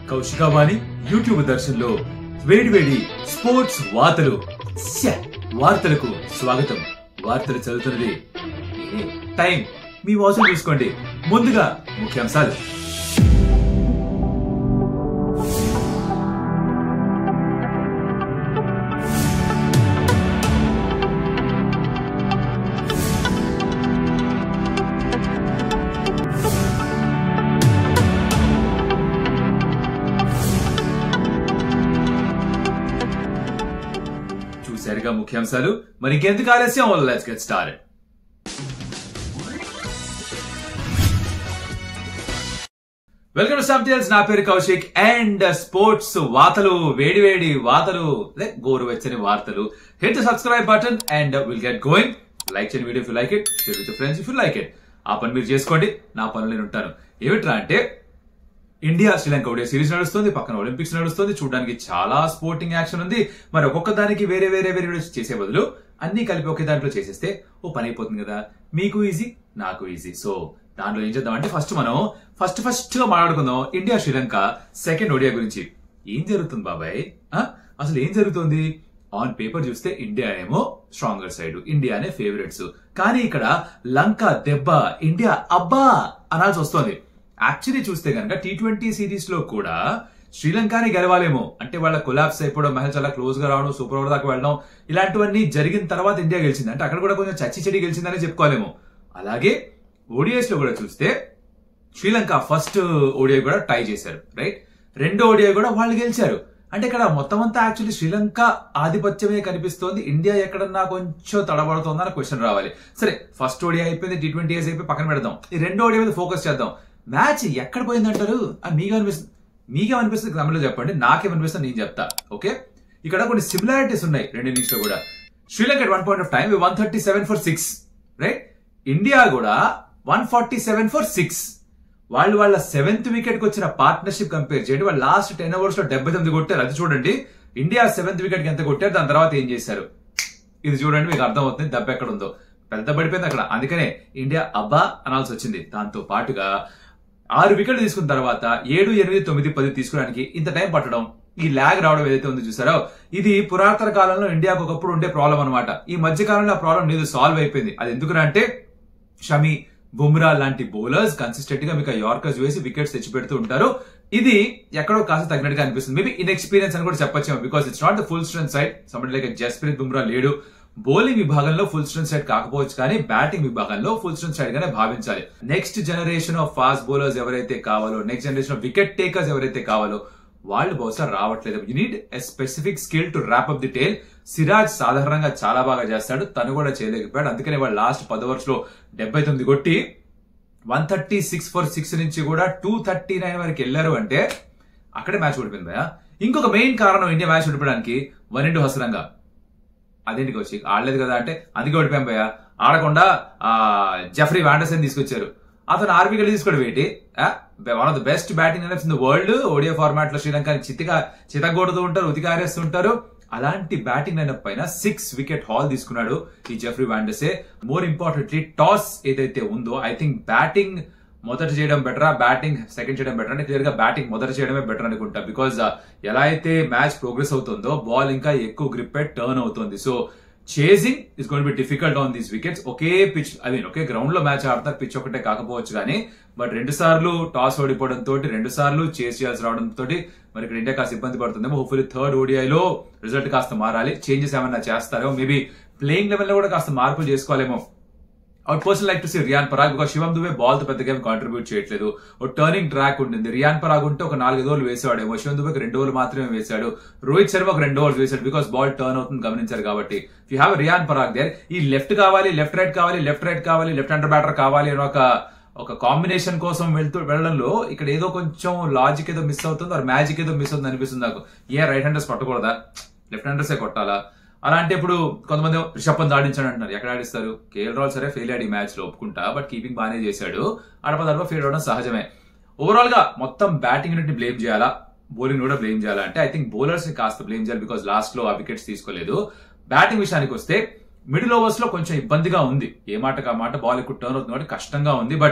కౌశికావాణి YouTube దర్శన్లో వేడి వేడి sports వార్తలు శ్యా! వార్తలకు స్వాగతం వార్తలు చదువుతున్నది నేనే. టైం మీ వాసు చూసుకోండి ముందుగా ముఖ్యాంశాలు చూశారుగా ముఖ్యాంశాలు మరి ఇంకెందుకు ఆలస్యం let's get start welcome to subtitles నా పేరు కౌశిక్ అండ్ స్పోర్ట్స్ వార్తలు వేడి వేడి వార్తలు లైక్ గోరువెచ్చని వార్తలు hit the subscribe button and will get going like చేయండి video if like it share with friends if like it ఆ పని మీరు చేసుకోండి నా పనులు నేను ఉంటాను ఏమిట్రా అంటే ఇండియా శ్రీలంక ఒడియా సిరీస్ నడుస్తుంది పక్కన ఒలింపిక్స్ నడుస్తుంది చూడడానికి చాలా స్పోర్టింగ్ యాక్షన్ ఉంది మరి ఒక్కొక్క దానికి వేరే వేరే వేరే వీడియోస్ చేసే బదులు అన్ని కలిపి ఒకే దాంట్లో చేసేస్తే ఓ పని అయిపోతుంది కదా మీకు ఈజీ నాకు ఈజీ సో దాంట్లో ఏం చేద్దాం అంటే ఫస్ట్ మనం ఫస్ట్ ఫస్ట్ గా మాట్లాడుకుందాం ఇండియా శ్రీలంక సెకండ్ ఒడియా గురించి ఏం జరుగుతుంది బాబాయ్ ఆ? అసలు ఏం జరుగుతుంది ఆన్ పేపర్ చూస్తే ఇండియా ఏమో స్ట్రాంగర్ సైడ్ ఇండియానే ఫేవరెట్స్ కానీ ఇక్కడ లంక దెబ్బ ఇండియా అబ్బా అనాల్సి వస్తోంది యాక్చువల్లీ చూస్తే కనుక టీ ట్వంటీ సిరీస్ లో కూడా శ్రీలంకనే గెలవాలేమో అంటే వాళ్ళ కొలాప్స్ అయిపోవడం మహల్ చాలా క్లోజ్ గా రావడం సూపర్ ఓవర్ దాకా వెళ్ళడం ఇలాంటివన్నీ జరిగిన తర్వాత ఇండియా గెలిచింది అంటే అక్కడ కూడా కొంచెం చచ్చి చెడి గెలిచిందని చెప్పుకోలేమో అలాగే ఓడిఎస్ లో కూడా చూస్తే శ్రీలంక ఫస్ట్ ఓడిఐ కూడా టై చేశారు రైట్ రెండో ఓడిఐ కూడా వాళ్ళు గెలిచారు అంటే ఇక్కడ మొత్తం అంతా యాక్చువల్లీ శ్రీలంక ఆధిపత్యమే కనిపిస్తోంది ఇండియా ఎక్కడన్నా కొంచెం తడబడుతోందా అని క్వశ్చన్ రావాలి సరే ఫస్ట్ ఓడిఐ అయిపోయింది టీ ట్వంటీ ఇయర్స్ అయిపోయి పక్కన పెడదాం ఈ రెండో ఓడిఐ మీద ఫోకస్ చేద్దాం మ్యాచ్ ఎక్కడ పోయిందంటారు ఆ మీకు అనిపిస్తుంది మీకేమనిపిస్తుంది కమెంట్లో చెప్పండి నాకేమనిపిస్తుంది నేను చెప్తా ఓకే ఇక్కడ కొన్ని సిమిలారిటీస్ ఉన్నాయి రెండు ఇన్నింగ్స్ లో కూడా Sri Lanka one point of time one thirty seven for six right India కూడా one forty seven for six వాళ్ళు వాళ్ళ సెవెంత్ వికెట్ కి వచ్చిన పార్ట్నర్షిప్ కంపేర్ చేయండి వాళ్ళు లాస్ట్ టెన్ ఓవర్స్ లో డెబ్బై తొమ్మిది కొట్టారు అది చూడండి ఇండియా సెవెంత్ వికెట్ కి ఎంత కొట్టారు దాని తర్వాత ఏం చేశారు ఇది చూడండి మీకు అర్థమవుతుంది దెబ్బ ఎక్కడ ఉందో పెద్ద పడిపోయింది అక్కడ అందుకనే ఇండియా అబ్బా అనాల్సి వచ్చింది దాంతో పాటుగా ఆరు వికెట్లు తీసుకున్న తర్వాత ఏడు ఎనిమిది తొమ్మిది పది తీసుకోవడానికి ఇంత టైం పట్టడం ఈ ల్యాగ్ రావడం ఏదైతే ఉందో చూసారో ఇది పురాతన కాలంలో ఇండియాకు ఒకప్పుడు ఉండే ప్రాబ్లం అనమాట ఈ మధ్య కాలంలో ఆ ప్రాబ్లం లేదు సాల్వ్ అయిపోయింది అది ఎందుకురా అంటే షమి బుమ్రా లాంటి బౌలర్స్ కన్సిస్టెంట్ గా మీకు యార్కర్స్ వేసి వికెట్స్ తెచ్చి పెడుతూ ఉంటారు ఇది ఎక్కడో కాస్త తగినట్టుగా అనిపిస్తుంది మేబీ ఇన్ ఎక్స్పీరియన్స్ అని కూడా చెప్పొచ్చేమో because it's not the full strength side somebody like Jasprit Bumrah లేడు బౌలింగ్ విభాగంలో ఫుల్ స్ట్రెంత్ సైడ్ కాకపోవచ్చు కానీ బ్యాటింగ్ విభాగంలో ఫుల్ స్ట్రెంత్ సైడ్ గానే భావించాలి next generation of fast bowlers ఎవరైతే కావాలో next generation of wicket takers ఎవరైతే కావాలో వాళ్ళు బహుశా రావట్లేదు you need a specific skill to wrap up the tail Siraj సాధారణంగా చాలా బాగా చేస్తాడు తను కూడా చేయలేకపోయాడు అందుకనే వాళ్ళు లాస్ట్ పది ఓవర్స్ లో డెబ్బై తొమ్మిది కొట్టి one thirty six for six నుంచి కూడా టూ థర్టీ నైన్ వరకు వెళ్ళారు అంటే అక్కడే మ్యాచ్ ఓడిపోయింది భయ్యా ఇంకొక మెయిన్ కారణం ఇండియా మ్యాచ్ ఓడిపోవడానికి వన్ ఇంటూ హసరంగా అదేంటి కౌశిక్ ఆడలేదు కదా అంటే అందుకే ఓడిపోయాం భయ్య ఆడకుండా ఆ జెఫ్రీ వాండర్సన్ తీసుకొచ్చారు అతను ఆరు వికెట్లు తీసుకోవడం ఏంటి one of the best batting line-ups in the world Odia format లో శ్రీలంక చితిగా చితగొడుతూ ఉంటారు ఉతికారేస్తూ ఉంటారు అలాంటి బ్యాటింగ్ లైనప్ పైన సిక్స్ వికెట్ హాల్ తీసుకున్నాడు ఈ జెఫ్రీ వాండర్సే మోర్ ఇంపార్టెంట్లీ టాస్ ఏదైతే ఉందో ఐ థింక్ బ్యాటింగ్ మొదట చేయడం బెటరా బ్యాటింగ్ సెకండ్ చేయడం బెటర్ అంటే క్లియర్ గా బ్యాటింగ్ మొదట చేయడమే బెటర్ అనుకుంటా బికాజ్ ఎలా అయితే మ్యాచ్ ప్రోగ్రెస్ అవుతుందో బాల్ ఇంకా ఎక్కువ గ్రిప్ టర్న్ అవుతుంది so chasing is gonna be difficult on these wickets ఒకే పిచ్ ఐ మీన్ ఒకే గ్రౌండ్ లో మ్యాచ్ ఆడతారు పిచ్ ఒకటే కాకపోవచ్చు కానీ బట్ రెండు సార్లు టాస్ ఓడిపోవడం తోటి రెండు సార్లు చేస్ చేయాల్సి రావడం తోటి మరి ఇక్కడ ఇండియా కాస్త ఇబ్బంది పడుతుందేమో హోప్ఫుల్లీ థర్డ్ ఓడిఐలో రిజల్ట్ కాస్త మారాలి చేంజెస్ ఏమైనా చేస్తారేమో మేబీ ప్లేయింగ్ లెవెల్ లో కూడా కాస్త మార్పులు చేసుకోవాలేమో out person like to see Riyan Parag because Shivam Dube ball తో పెద్దగా కాంట్రిబ్యూట్ చేయట్లేదు ఓ టర్నింగ్ ట్రాక్ ఉంటుంది రియాన్ పరాగ్ ఉంటే ఒక నాలుగు ఓవర్లు వేసేవాడేమో శివం దుబేకి రెండు ఓవర్లు మాత్రమే వేశాడు రోహిత్ శర్మ ఒక రెండు ఓవర్స్ వేశాడు బికాస్ బాల్ టర్న్ అవుతుంది గమనించారు కాబట్టి you have Riyan Parag there ఈ లెఫ్ట్ కావాలి లెఫ్ట్ రైట్ కావాలి లెఫ్ట్ రైట్ కావాలి లెఫ్ట్ హ్యాండర్ బ్యాటర్ కావాలి అని ఒక ఒక కాంబినేషన్ కోసం వెళ్తూ వెళ్ళడంలో ఇక్కడ ఏదో కొంచెం లాజిక్ ఏదో మిస్ అవుతుంది ఆర్ మ్యాజిక్ ఏదో మిస్ అవుతుంది అనిపిస్తుంది నాకు ఏ రైట్ హ్యాండర్స్ కొట్టకూడదా లెఫ్ట్ హ్యాండర్సే కొట్టాలా అలాంటి ఇప్పుడు కొంతమంది రిషబ్ పంత్ ఆడించాడు అంటున్నారు ఎక్కడ ఆడిస్తారు కేఎల్ రాహుల్ సరే ఫెయిల్ ఆడి మ్యాచ్ లో ఒప్పుకుంటా బట్ కీపింగ్ బాగానే చేశాడు అడప దడప ఫెయిల్ అవడం సహజమే ఓవరాల్ గా మొత్తం బ్యాటింగ్ యూనిట్ ని బ్లేమ్ చేయాలా బౌలింగ్ కూడా బ్లేమ్ చేయాలా అంటే ఐ థింక్ బౌలర్స్ ని కాస్త బ్లేమ్ చేయాలి బికాస్ లాస్ట్ లో ఆ వికెట్స్ తీసుకోలేదు బ్యాటింగ్ విషయానికి వస్తే మిడిల్ ఓవర్స్ లో కొంచెం ఇబ్బందిగా ఉంది ఏ మాటకు ఆ మాట బాల్ ఎక్కువ టర్న్ అవుతుంది కాబట్టి కష్టంగా ఉంది బట్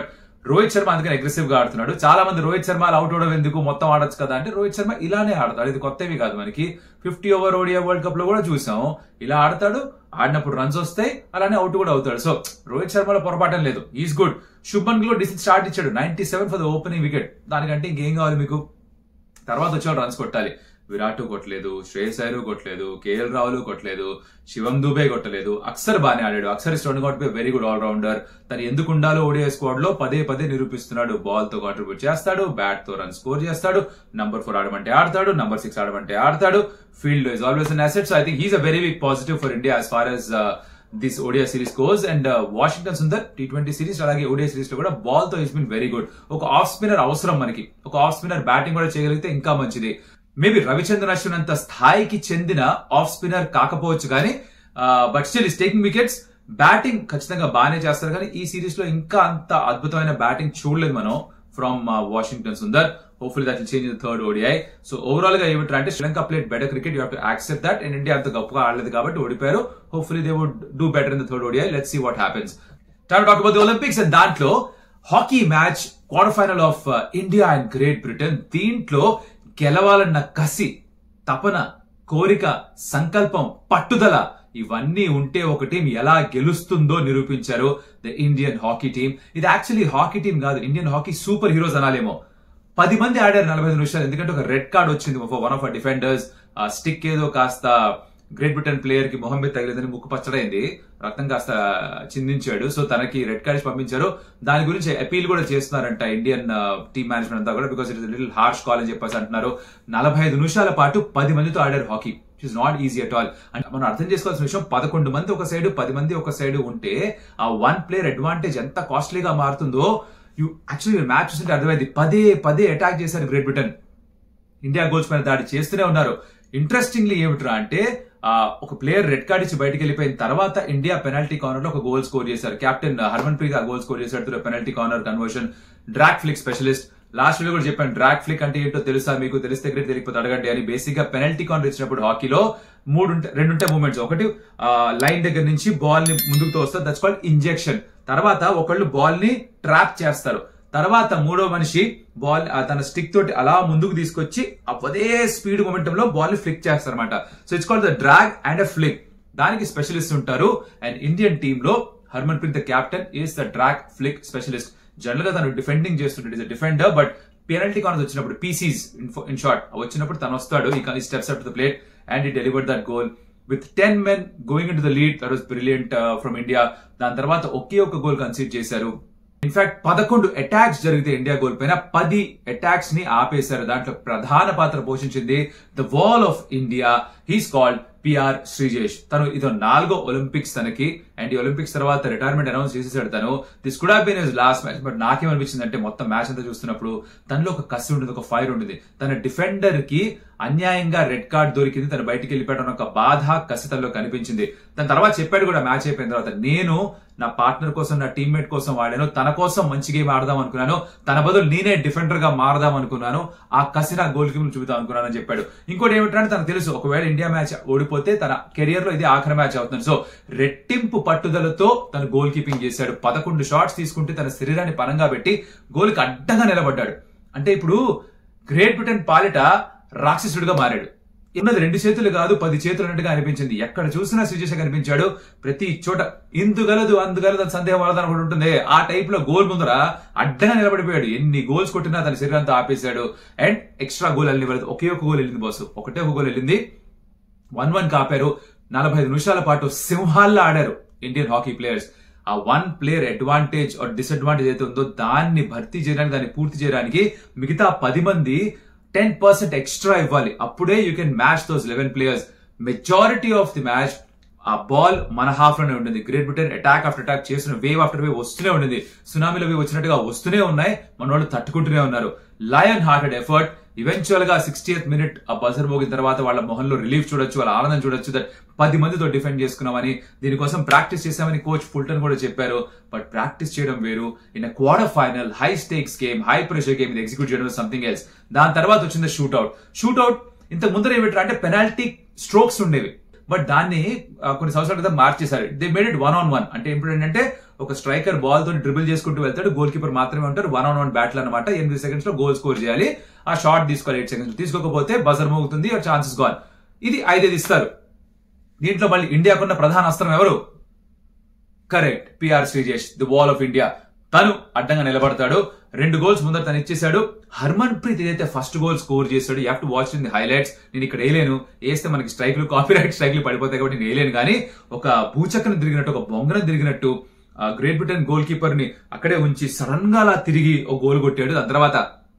రోహిత్ శర్మ అందుకని అగ్రెసివ్ గా ఆడుతున్నాడు చాలా మంది రోహిత్ శర్మ అవుట్ అవడం ఎందుకు మొత్తం ఆడొచ్చు కదా అంటే రోహిత్ శర్మ ఇలానే ఆడతాడు ఇది కొత్తవి కాదు మనకి fifty over ODI world cup లో కూడా చూసాం ఇలా ఆడతాడు ఆడినప్పుడు రన్స్ వస్తాయి అలానే అవుట్ కూడా అవుతాడు సో రోహిత్ శర్మలో పొరపాటం లేదు is good Shubman Gill decent start ఇచ్చాడు ninety seven for the opening wicket దానికంటే ఇంకేం కావాలి మీకు తర్వాత వచ్చేవాడు రన్స్ కొట్టాలి విరాట్ కొట్టలేదు శ్రేయస్ అయ్యర్ కొట్టలేదు కేఎల్ రాహుల్ కొట్టలేదు శివం దుబే కొట్టలేదు అక్సర్ బానే ఆడాడు Axar is out be very good allrounder తను ఎందుకు ఉండాలో ఓడిఐ స్క్వాడ్ లో పదే పదే నిరూపిస్తున్నాడు బాల్ తో కాంట్రిబ్యూట్ చేస్తాడు బ్యాట్ తో రన్ స్కోర్ చేస్తాడు నంబర్ ఫోర్ ఆడమంటే ఆడతాడు నంబర్ సిక్స్ ఆడమంటే ఆడతాడు field is always an asset so I think he's a very big positive for India as far as this ODI series goes and Washington Sundar T twenty series అలాగే ODI series లో కూడా ball తో is been very good ఒక off spinner అవసరం మనకి ఒక off spinner batting కూడా చేయగలిగితే ఇంకా మంచిది మేబీ రవిచంద్రన్ అశ్విన్ అంత స్థాయికి చెందిన ఆఫ్ స్పిన్నర్ కాకపోవచ్చు కానీ but still is taking wickets batting ఖచ్చితంగా బాగానే చేస్తారు కానీ ఈ సిరీస్ లో ఇంకా అంత అద్భుతమైన బ్యాటింగ్ చూడలేదు మనం from Washington Sundar hopefully that will change the third ODI so overall గా ఏమిటంటే అంటే Sri Lanka plate better cricket you have to accept that and India అంత గొప్పగా ఆడలేదు కాబట్టి ఓడిపోయారు hopefully they would do better in the third ODI let's see what happens time talk about the Olympics and దాంట్లో hockey match quarter final of India and great Britain దీంట్లో గెలవాలన్న కసి తపన కోరిక సంకల్పం పట్టుదల ఇవన్నీ ఉంటే ఒక టీం ఎలా గెలుస్తుందో నిరూపించారు ద ఇండియన్ హాకీ టీం ఇది యాక్చువల్లీ హాకీ టీం కాదు ఇండియన్ హాకీ సూపర్ హీరోస్ అనాలేమో పది మంది ఆడారు నలభై ఐదు నిమిషాలు ఎందుకంటే ఒక రెడ్ కార్డ్ వచ్చింది వన్ ఆఫ్ అర్ డిఫెండర్స్ ఆ స్టిక్ ఏదో కాస్త గ్రేట్ బ్రిటన్ ప్లేయర్ కి మొహమ్మద్ తగిలేదని ముక్కు పచ్చడైంది రక్తం కాస్త చిందించాడు సో తనకి రెడ్ కార్డ్ పంపించారు దాని గురించి అపీల్ కూడా చేస్తున్నారంట ఇండియన్ టీమ్ మేనేజ్మెంట్ అంతా కూడా because it is little harsh call అని చెప్పేసి అంటున్నారు నలభై ఐదు నిమిషాల పాటు పది మందితో ఆడారు hockey it's not easy at all అంటే మనం అర్థం చేసుకోవాల్సిన విషయం పదకొండు మంది ఒక సైడ్ పది మంది ఒక సైడ్ ఉంటే ఆ వన్ ప్లేయర్ అడ్వాంటేజ్ ఎంత కాస్ట్లీగా మారుతుందో యూ యాక్చువల్లీ మ్యాచ్ చూస్తుంటే అర్థమైంది పదే పదే అటాక్ చేశారు గ్రేట్ బ్రిటన్ ఇండియా గోల్స్ పైన దాడి చేస్తూనే ఉన్నారు ఇంట్రెస్టింగ్లీ ఏమిట్రా అంటే ఆ, ఒక ప్లేయర్ రెడ్ కార్డ్ ఇచ్చి బయటకు వెళ్ళిపోయిన తర్వాత ఇండియా పెనాల్టీ కార్నర్ లో ఒక గోల్ స్కోర్ చేశారు కెప్టెన్ హర్మన్ ప్రీత్ ఆ గోల్ స్కోర్ చేశాడు penalty corner conversion drag flick specialist last video కూడా చెప్పాను డ్రాక్ ఫ్లిక్ అంటే ఏంటో తెలుసా మీకు తెలిస్తే గ్రేట్ తెలియకపోతే అడగండి అని బేసిక్ గా పెనాల్టీ కార్నర్ ఇచ్చినప్పుడు హాకీలో మూడు ఉంటే రెండు ఉంటాయి మూమెంట్స్ ఒకటి లైన్ దగ్గర నుంచి బాల్ ని ముందుకు తోస్తారు దట్స్ కాల్డ్ ఇంజెక్షన్ తర్వాత ఒకళ్ళు బాల్ ని ట్రాప్ చేస్తారు తర్వాత మూడో మనిషి బాల్ ఆ తన స్టిక్ తోటి అలా ముందుకు తీసుకొచ్చి అదే స్పీడ్ మొమెంటం లో బాల్ ని ఫ్లిక్ చేస్తారన్నమాట so it's called the drag and a flick దానికి స్పెషలిస్ట్ ఉంటారు అండ్ ఇండియన్ టీమ్ లో Harmanpreet the captain is the drag flick specialist general గా తను డిఫెండింగ్ చేస్తుంటాడు is defender but penalty corners వచ్చినప్పుడు పీసీస్ ఇన్ షార్ట్ వచ్చినప్పుడు తను వస్తాడు he steps up to the plate and he delivered that goal with ten men going in to the lead that was brilliant from India దాని తర్వాత ఒకే ఒక goal కన్సీడ్ చేశారు in fact పదకొండు attacks జరిగితే ఇండియా గోల్ పైన పది అటాక్స్ ని ఆపేశారు దాంట్లో ప్రధాన పాత్ర పోషించింది the wall of India he's called PR Sreejesh తను ఇదో నాలుగో ఒలింపిక్స్ తనకి అండ్ ఈ ఒలింపిక్స్ తర్వాత రిటైర్మెంట్ అనౌన్స్ చేసేసాడు తను this could have been his last match but నాకేమనిపించింది అంటే మొత్తం మ్యాచ్ అంతా చూస్తున్నప్పుడు తనలో ఒక కసి ఉంటుంది ఒక ఫైర్ ఉంటుంది తన డిఫెండర్ కి అన్యాయంగా రెడ్ కార్డ్ దొరికింది తను బయటికి వెళ్ళిపోవడం ఒక బాధ కసి తనలో కనిపించింది దాని తర్వాత చెప్పాడు కూడా మ్యాచ్ అయిపోయిన తర్వాత నేను నా పార్ట్నర్ కోసం నా టీమ్మేట్ కోసం వాడాను తన కోసం మంచి గేమ్ ఆడదాం అనుకున్నాను తన బదులు నేనే డిఫెండర్ గా మారదాం అనుకున్నాను ఆ కసి నా గోల్ కీపర్ చూపుదాం అనుకున్నాను అని చెప్పాడు ఇంకోటి ఏమిటంటే తనకు తెలుసు ఒకవేళ ఇండియా మ్యాచ్ ఓడిపోతే తన కెరియర్ లో ఇది ఆఖరి మ్యాచ్ అవుతుంది సో రెట్టింపు పట్టుదలతో తను గోల్ కీపింగ్ చేశాడు పదకొండు షాట్స్ తీసుకుంటే తన శరీరాన్ని పరంగా పెట్టి గోల్ కి అడ్డంగా నిలబడ్డాడు అంటే ఇప్పుడు గ్రేట్ బ్రిటన్ పాలిట రాక్షసుడిగా మారాడు ఉన్నది రెండు చేతులు కాదు పది చేతులు అన్నట్టుగా అనిపించింది ఎక్కడ చూసినా శ్రీజేష కనిపించాడు ప్రతి చోట ఇందుగలదు అందుగలదు అని సందేహం వలదని ఒకటి ఉంటుంది ఆ టైప్ లో గోల్ ముందర అడ్డంగా నిలబడిపోయాడు ఎన్ని గోల్స్ కొట్టినా తన శరీరంతో ఆపేశాడు అండ్ ఎక్స్ట్రా గోల్ వెళ్ళి ఒకే ఒక గోల్ వెళ్ళింది బాస్ ఒకటే ఒక గోల్ వెళ్ళింది వన్ వన్ కాపారు నలభై ఐదు నిమిషాల పాటు సింహాల్లో ఆడారు ఇండియన్ హాకీ ప్లేయర్స్ ఆ one player advantage or disadvantage అయితే ఉందో దాన్ని భర్తీ చేయడానికి దాన్ని పూర్తి చేయడానికి మిగతా పది మంది టెన్ పర్సెంట్ ఎక్స్ట్రా ఇవ్వాలి అప్పుడే you can match those eleven players majority of the match ఆ బాల్ మన హాఫ్ లోనే ఉండింది Great Britain attack after attack చేసిన వేవ్ ఆఫ్టర్ వేవ్ వస్తూనే ఉండింది సునామీలో వేవ్ వచ్చినట్టుగా వస్తూనే ఉన్నాయి మన వాళ్ళు తట్టుకుంటూనే ఉన్నారు లయన్ హార్టెడ్ ఎఫర్ట్ ఈవెన్చువల్ గా సిక్స్టీయత్ మినిట్ ఆ బజర్ మోగిన తర్వాత వాళ్ళ మొహంలో రిలీఫ్ చూడొచ్చు వాళ్ళ ఆనందం చూడొచ్చు దట్ పది మందితో డిఫెండ్ చేసుకున్నామని దీనికోసం ప్రాక్టీస్ చేశామని కోచ్ ఫుల్టన్ కూడా చెప్పారు బట్ ప్రాక్టీస్ చేయడం వేరు in quarter final high stakes game high pressure game ఇది ఎగ్జిక్యూట్ చేయడం సంథింగ్ ఎల్స్ దాని తర్వాత వచ్చింది షూట్అవుట్ షూట్అవుట్ ఇంత ముందర ఏమిట్రా అంటే పెనాల్టీ స్ట్రోక్స్ ఉండేవి బట్ దాన్ని ఆ, కొన్ని సంవత్సరాల క్రితం మార్చేశారు they made it one on one అంటే ఇప్పుడు ఏంటంటే ఒక స్ట్రైకర్ బాల్ తోటి డ్రిబుల్ చేసుకుంటూ వెళ్తాడు గోల్ కీపర్ మాత్రమే ఉంటారు వన్ ఆన్ వన్ బ్యాటిల్ అనమాట ఎనిమిది సెకండ్స్ లో గోల్ స్కోర్ చేయాలి ఆ షాట్ తీసుకోవాలి ఎయిట్ సెకండ్స్ తీసుకోకపోతే బజర్ మోగుతుంది ఛాన్సెస్ గాన్ ఇది ఐదైదు ఇస్తారు దీంట్లో మళ్ళీ ఇండియాకున్న ప్రధాన అస్త్రం ఎవరు correct PR Sreejesh the wall of India తను అడ్డంగా నిలబడతాడు రెండు గోల్స్ ముందర తను ఇచ్చేశాడు హర్మన్ ప్రీత్ ఏదైతే ఫస్ట్ గోల్ స్కోర్ చేశాడు you to watch in the highlights నేను ఇక్కడ వేయలేను వేస్తే మనకి స్ట్రైక్లు కాపీరైట్ స్ట్రైక్లు పడిపోతాయి కాబట్టి నేను వేయలేను కానీ ఒక భూచక్కను తిరిగినట్టు ఒక బొంగను తిరిగినట్టు ఆ గ్రేట్ బ్రిటన్ గోల్ కీపర్ ని అక్కడే ఉంచి సడన్ గా అలా తిరిగి ఒక గోల్ కొట్టాడు దాని తర్వాత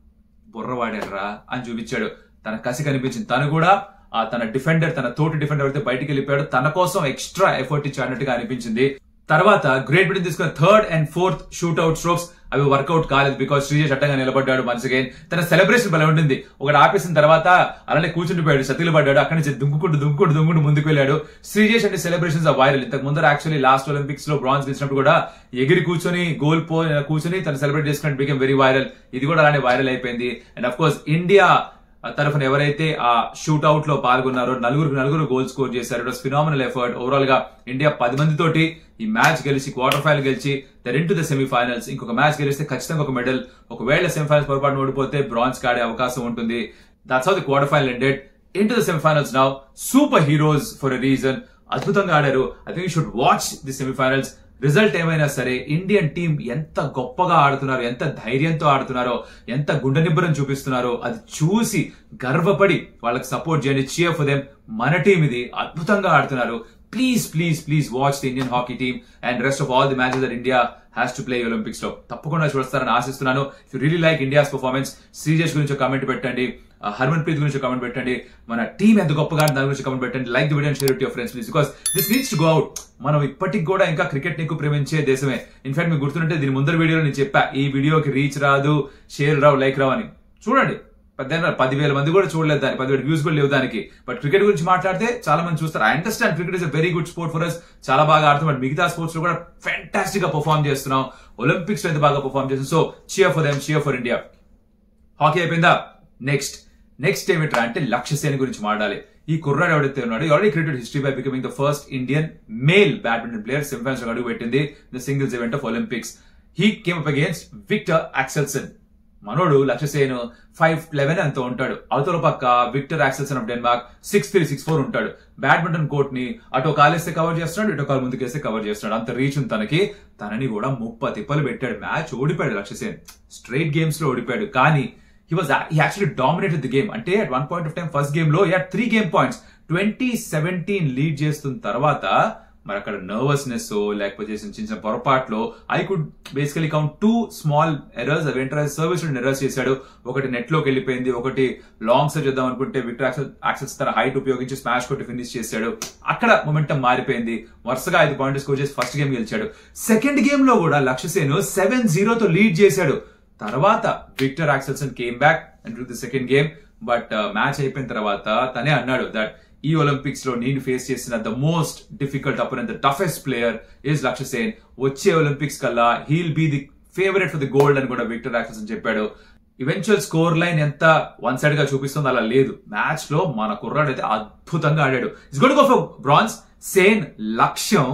బుర్రవాడారా అని చూపించాడు తన కసి కనిపించింది తను కూడా ఆ తన డిఫెండర్ తన తోటి డిఫెండర్ అయితే బయటికి వెళ్ళిపోయాడు తన కోసం ఎక్స్ట్రా ఎఫర్ట్ ఇచ్చి అన్నట్టుగా అనిపించింది తర్వాత గ్రేట్ బ్రిటన్ తీసుకున్న third and fourth shoot out strokes అవి వర్కౌట్ కాలేదు బికాస్ శ్రీజేష్ అడ్డంగా నిలబడ్డాడు వన్స్ అగైన్ తన సెలబ్రేషన్ భలే ఉంటుంది ఒకటి ఆపేసిన తర్వాత అలానే కూర్చుండిపోయాడు సతిలు పడ్డాడు అక్కడి నుంచి దుంకుకుంటూ దుంకుకుంటూ దుంకుకుంటూ ముందుకు వెళ్ళాడు శ్రీజేష్ అంటే సెలబ్రేషన్స్ వైరల్ ఇంతకు ముందర యాక్చువల్లీ లాస్ట్ ఒలింపిక్స్ లో బ్రాంజ్ గెలిచినప్పుడు కూడా ఎగిరి కూర్చొని గోల్ పో కూర్చొని తను సెలబ్రేట్ చేసుకున్నట్టు బికమ్ వెరీ వైరల్ ఇది కూడా అలానే వైరల్ అయిపోయింది అండ్ అఫ్ కోర్స్ ఇండియా తరఫున ఎవరైతే ఆ షూట్అవుట్ లో పాల్గొన్నారో నలుగురు నలుగురు గోల్ స్కోర్ చేశారు it was phenomenal effort overall గా ఇండియా పది మందితోటి ఈ మ్యాచ్ గెలిచి క్వార్టర్ ఫైనల్ గెలిచి there in to the semifinals ఇంకొక మ్యాచ్ గెలిస్తే ఖచ్చితంగా ఒక మెడల్ ఒకవేళ సెమీఫైనల్స్ పొరపాటు ఓడిపోతే బ్రాంజ్ కాడే అవకాశం ఉంటుంది that's how the quarter final ended in to the semifinals now super heroes for a reason అద్భుతంగా ఆడారు I think should watch the semifinals result ఏమైనా సరే ఇండియన్ టీం ఎంత గొప్పగా ఆడుతున్నారో ఎంత ధైర్యంతో ఆడుతున్నారో ఎంత గుండె నిబ్బరం చూపిస్తున్నారో అది చూసి గర్వపడి వాళ్ళకి సపోర్ట్ చేయండి చియర్ ఫర్ దెమ్ మన టీం ఇది అద్భుతంగా ఆడుతున్నారు please please please watch the Indian hockey team and rest of all the matches that India has to play Olympics లో తప్పకుండా చూస్తారని ఆశిస్తున్నాను if really like India's performance Sreejesh గురించి కామెంట్ పెట్టండి హర్మన్ ప్రీత్ గురించి కామెంట్ పెట్టండి మన టీం ఎంత గొప్పగా ఆడింది దాని గురించి కామెంట్ పెట్టండి like the video share your friends please because this needs to go out మనం ఇప్పటికి కూడా ఇంకా క్రికెట్ ఎక్కువ ప్రేమించే దేశమే ఇన్ఫాక్ట్ మీకు గుర్తుంటే దీని ముందర వీడియోలో నేను చెప్పా ఈ వీడియోకి రీచ్ రాదు షేర్ రావు లైక్ రావు అని చూడండి పెద్ద పదివేల మంది కూడా చూడలేదు దాన్ని పదివేల వ్యూస్ కూడా లేవు దానికి బట్ క్రికెట్ గురించి మాట్లాడితే చాలా మంది చూస్తారు I understand cricket is a very good sport for us చాలా బాగా ఆడుతున్నాం బట్ మిగతా స్పోర్ట్స్ లో కూడా ఫ్యాంటాస్టిక్ గా పర్ఫామ్ చేస్తున్నాం ఒలింపిక్స్ లో ఎంత బాగా పర్ఫామ్ చేస్తున్నాం so cheer for them cheer for India hockey అయిపోయిందా నెక్స్ట్ నెక్స్ట్ ఏమిట్రా అంటే లక్ష్య సేన్ గురించి మాట్లాడాలి ఈ కుర్రాడు ఎవడైతే ఉన్నాడు already cricket history by becoming the first Indian male badminton player semifinals లో అడుగు పెట్టింది the singles event of Olympics he came up against Victor Axelsen మనోడు లక్ష్యసేన్ ఫైవ్ లెవెన్ అంత ఉంటాడు అవతల పక్క Victor Axelsen of Denmark six three six four ఉంటాడు badminton court ని అటు కాలేస్తే కవర్ చేస్తున్నాడు ఇటు కాలు ముందుకేస్తే కవర్ చేస్తున్నాడు అంత రీచ్ ఉంది తనకి తనని కూడా ముప్ప తిప్పలు పెట్టాడు మ్యాచ్ ఓడిపోయాడు లక్ష్యసేన్ స్ట్రైట్ గేమ్స్ లో ఓడిపోయాడు కానీ he was he actually dominated the game అంటే at one point of time first game లో at three game points twenty seventeen lead చేస్తున్న తర్వాత మరి అక్కడ నర్వస్నెస్ లేకపోతే చేసిన చిన్న చిన్న పొరపాట్లో I could basically count two small errors అవి ఏంటంటే సర్వీస్ ఎర్రర్స్ చేశాడు ఒకటి నెట్ లోకి వెళ్ళిపోయింది ఒకటి లాంగ్ సర్వ్ చేద్దాం అనుకుంటే విక్టర్ యాక్సెస్ తన హైట్ ఉపయోగించి స్మాష్ కొట్టి ఫినిష్ చేశాడు అక్కడ మొమెంటం మారిపోయింది వరుసగా ఐదు పాయింట్స్ స్కోర్ చేసి ఫస్ట్ గేమ్ గెలిచాడు సెకండ్ గేమ్ లో కూడా లక్ష్యసేన్ సెవెన్ జీరోతో లీడ్ చేశాడు తర్వాత Victor Axelsen came back and the second game but match అయిపోయిన తర్వాత తనే అన్నాడు దట్ ఈ ఒలింపిక్స్ లో నేను ఫేస్ చేసిన the most difficult opponent the toughest player is Lakshya Sen వచ్చే ఒలింపిక్స్ కల్లా he'll be the favourite for the gold అని కూడా విక్టర్ యాక్సెల్సన్ చెప్పాడు ఈవెన్చువల్ స్కోర్ లైన్ ఎంత వన్ సైడ్ గా చూపిస్తుందో అలా లేదు మ్యాచ్ లో మన కుర్రాడు అయితే అద్భుతంగా ఆడాడు it's good go for bronze Sen లక్ష్యం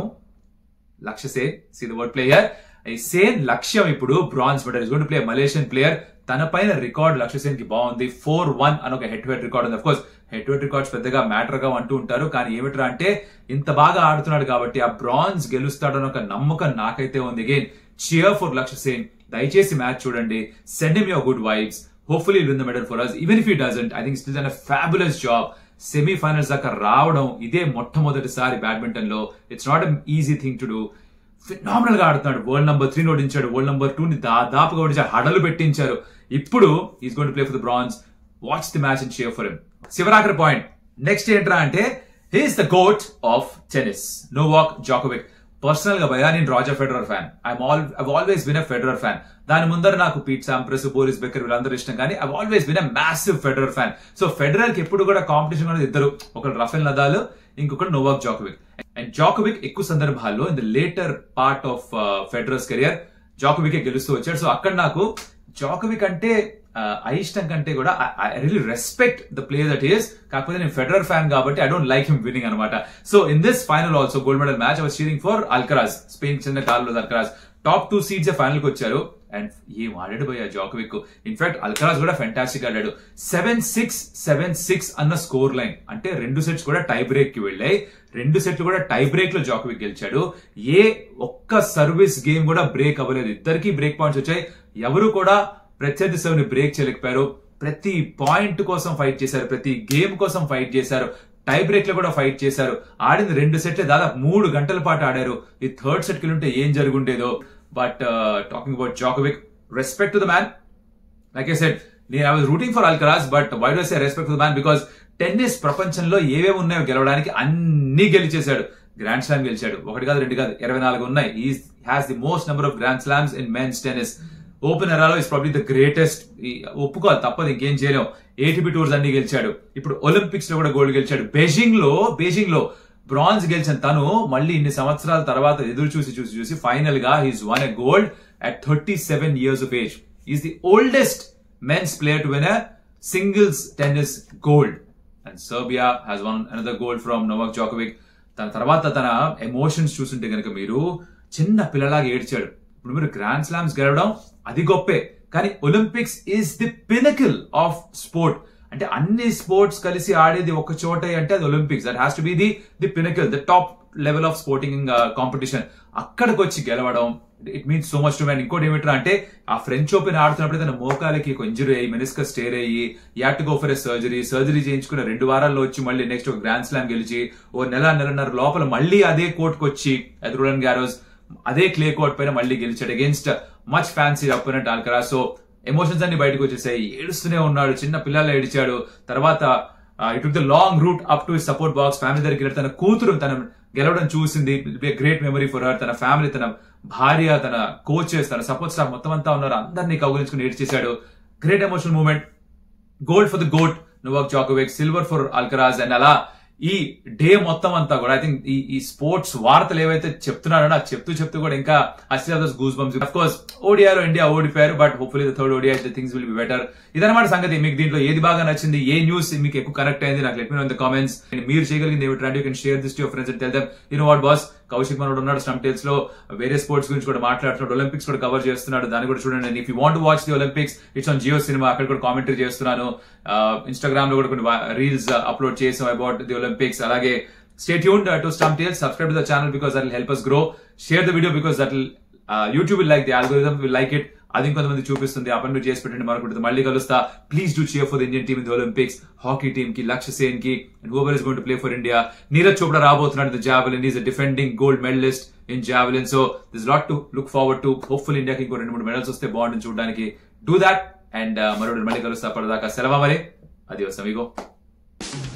Lakshya Sen see the word player ఈ సేన్ లక్ష్యం ఇప్పుడు bronze medal is gone play Malaysian player తన పైన రికార్డ్ లక్ష్య సేన్ కి బాగుంది ఫోర్ వన్ అని ఒక హెడ్ హెడ్ రికార్డ్ ఉంది of course head head records పెద్దగా మ్యాటర్ గా అంటూ ఉంటారు కానీ ఏమిట్రా అంటే ఇంత బాగా ఆడుతున్నాడు కాబట్టి ఆ బ్రాన్స్ గెలుస్తాడని ఒక నమ్మకం నాకైతే ఉంది అగైన్ చియర్ ఫర్ లక్ష్య సేన్ దయచేసి మ్యాచ్ చూడండి send him your good vibes hopefully win the medal for us even if he doesn't I think still an fabulous job semifinals దాకా రావడం ఇదే మొట్టమొదటిసారి బ్యాడ్మింటన్ లో it's not easy thing to do phenomenal గా ఆడుతున్నాడు world number three ఓడించాడు world number two ని దాదాపుగా ఓడించారు హడలు పెట్టించారు ఇప్పుడు he's gone to play for the bronze watch the match and share for him శివరాఖరి పాయింట్ నెక్స్ట్ ఏంట్రా అంటే he's the GOAT of tennis Novak Djokovic personal గా భయా నేను Roger Federer fan I'm all I always been a Federer fan దాని ముందర నాకు Pete సాంప్రస్ Boris బెకర్ వీళ్ళందరూ ఇష్టం కానీ I always been a massive Federer fan so Federer కి ఎప్పుడు కూడా కాంపిటీషన్ అనేది ఇద్దరు ఒకరు రఫెల్ నదాలు ఇంకొకటి నోవాక్ జాకోవిక్ అండ్ జాకోవిక్ ఎక్కువ సందర్భాల్లో in the later part of Federer's career Djokovic గెలుస్తూ వచ్చాడు సో అక్కడ నాకు జాకోవిక్ అంటే అయిష్టం కంటే కూడా I really respect the player that is కాకపోతే నేను ఫెడరర్ ఫ్యాన్ కాబట్టి I don't like him winning అనమాట so in this final also gold medal match our cheering for Alcaraz Spain చెందిన Carlos Alcaraz top two seeds final కి వచ్చారు and ఏం ఆడాడు పోయా జాకోవిక్ ఇన్ఫాక్ట్ అల్కరాజ్ కూడా ఫెంటాస్టిక్ ఆడాడు సెవెన్ సిక్స్ సెవెన్ సిక్స్ అన్న స్కోర్ లైన్ అంటే రెండు సెట్స్ కూడా టై బ్రేక్ కి వెళ్ళాయి రెండు సెట్లు కూడా టై బ్రేక్ లో జాకోవిక్ గెలిచాడు ఏ ఒక్క సర్వీస్ గేమ్ కూడా బ్రేక్ అవ్వలేదు ఇద్దరికి బ్రేక్ పాయింట్స్ వచ్చాయి ఎవరు కూడా ప్రత్యర్థి సర్వ్ బ్రేక్ చేయలేకపోయారు ప్రతి పాయింట్ కోసం ఫైట్ చేశారు ప్రతి గేమ్ కోసం ఫైట్ చేశారు టై బ్రేక్ లో కూడా ఫైట్ చేశారు ఆడింది రెండు సెట్లే దాదాపు మూడు గంటల పాటు ఆడారు ఈ థర్డ్ సెట్ కి ఉంటే ఏం జరుగుండేదో but talking about Djokovic respect to the man like I said నేను I was rooting for Alcaraz but why does respect to the man because tennis ప్రపంచంలో ఏవేవి ఉన్నాయో గెలవడానికి అన్ని గెలిచేశాడు గ్రాండ్ స్లామ్ గెలిచాడు ఒకటి కాదు రెండు కాదు ఇరవై నాలుగు ఉన్నాయి he has the most number of grand slams in men's tennis open ఎరాలో ఇస్ ప్రాబ్లీ ద గ్రేటెస్ట్ ఒప్పుకోవాలి తప్పదు ఇంకేం చేయలేం ఏటీపీ టూర్స్ అన్ని గెలిచాడు ఇప్పుడు ఒలింపిక్స్ లో కూడా గోల్డ్ గెలిచాడు బెజింగ్ లో బెజింగ్ లో బ్రాంజ్ గెలిచిన తను మళ్ళీ ఇన్ని సంవత్సరాల తర్వాత ఎదురు చూసి చూసి చూసి ఫైనల్ గా he's won a gold at thirty seven years of age he's the oldest men's player to win a singles tennis gold and Serbia has won another gold from Novak Djokovic తన తర్వాత తన emotions చూస్తుంటే కనుక మీరు చిన్న పిల్లలాగా ఏడ్చాడు ఇప్పుడు మీరు గ్రాండ్ స్లామ్స్ గెలవడం అది గొప్పే కానీ Olympics is the pinnacle of sport అంటే అన్ని స్పోర్ట్స్ కలిసి ఆడేది ఒక చోట అంటే అది Olympics that has to be the the pinnacle the top level of sporting competition అక్కడికి వచ్చి గెలవడం it means so much to man ఇంకోటి ఏమిట్రా అంటే ఆ ఫ్రెంచ్ ఓపెన్ ఆడుతున్నప్పుడు తన మోకాలకి ఒక ఇంజరీ అయ్యి మెనిస్కస్ స్టేర్ అయ్యి had to go for a surgery surgery చేయించుకున్న రెండు వారాల్లో వచ్చి మళ్ళీ నెక్స్ట్ ఒక గ్రాండ్ స్లామ్ గెలిచి ఓ నెల నెలన్నర లోపల మళ్ళీ అదే కోర్టుకు వచ్చి ఎదురుడన్ గ్యారోస్ అదే క్లే కోర్ట్ పైన మళ్ళీ గెలిచాడు against much fancy opponent Alcaraz so emotions అన్ని బయటకు వచ్చేసాయి ఏడుస్తూనే ఉన్నాడు చిన్న పిల్లలు ఏడిచాడు తర్వాత it the long route up to support box family దగ్గరికి తన కూతురు తన గెలవడం చూసింది గ్రేట్ మెమరీ ఫర్ హర్ తన ఫ్యామిలీ తన భార్య తన కోచెస్ తన సపోర్ట్ స్టాఫ్ మొత్తం అంతా ఉన్నారు అందరినీ కౌగులించుకుని ఏడ్చేశాడు great emotional moment gold for the GOAT Novak Djokovic silver for Alcaraz and అలా ఈ డే మొత్తం అంతా కూడా ఐ థింక్ ఈ ఈ స్పోర్ట్స్ వార్తలు ఏవైతే చెప్తున్నారో నాకు చెప్తూ చెప్తూ కూడా ఇంకా still goosebumps of course ఓడియాలో ఇండియా ఓడిపోయారు బట్ హోప్ఫుల్లీ ద థర్డ్ ఓడియా the things will be better ఇదన్నమాట సంగతి మీకు దీంట్లో ఏది బాగా నచ్చింది ఏ న్యూస్ మీకు ఎక్కువ కనెక్ట్ అయింది నాకు let me know in the comments మీరు చేయగలిగింది ఏమిటి you can share this to your friends and tell them you know what boss Kaushik మనోడు ఉన్నాడు స్టమ్ టేల్స్ లో వేరే స్పోర్ట్స్ గురించి కూడా మాట్లాడుతున్నాడు ఒలింపిక్స్ కూడా కవర్ చేస్తున్నాడు దాన్ని కూడా చూడండి if you want watch the Olympics it's on Jio Cinema అక్కడ కూడా కామెంటరీ చేస్తున్నాను ఇన్స్టాగ్రామ్ లో కూడా కొన్ని రీల్స్ అప్లోడ్ చేసాం అబౌట్ ది ఒలింపిక్స్ అలాగే stay tune to stump tales subscribe to the channel because that help us grow share the video because that YouTube will like the algorithm will like it అది ఇంకొంతమంది చూపిస్తుంది ఆ పని మీరు చేసి పెట్టండి మరొకటి మళ్ళీ కలుస్తా please do cheer for the Indian team in the Olympics hockey team కి లక్ష్య సేన్ కి and whoever is going to play for India Neeraj Chopra రాబోతున్నాడు the javelin he's defending gold medalist in javelin so this lot to look forward to hopeful ఇండియాకి ఇంకో రెండు మూడు medals వస్తే బాగుంటుంది చూడడానికి డూ దాట్ అండ్ మరొకటి మళ్ళీ కలుస్తా పడదాకా సెలవు మరి అది వస్తాం ఇగో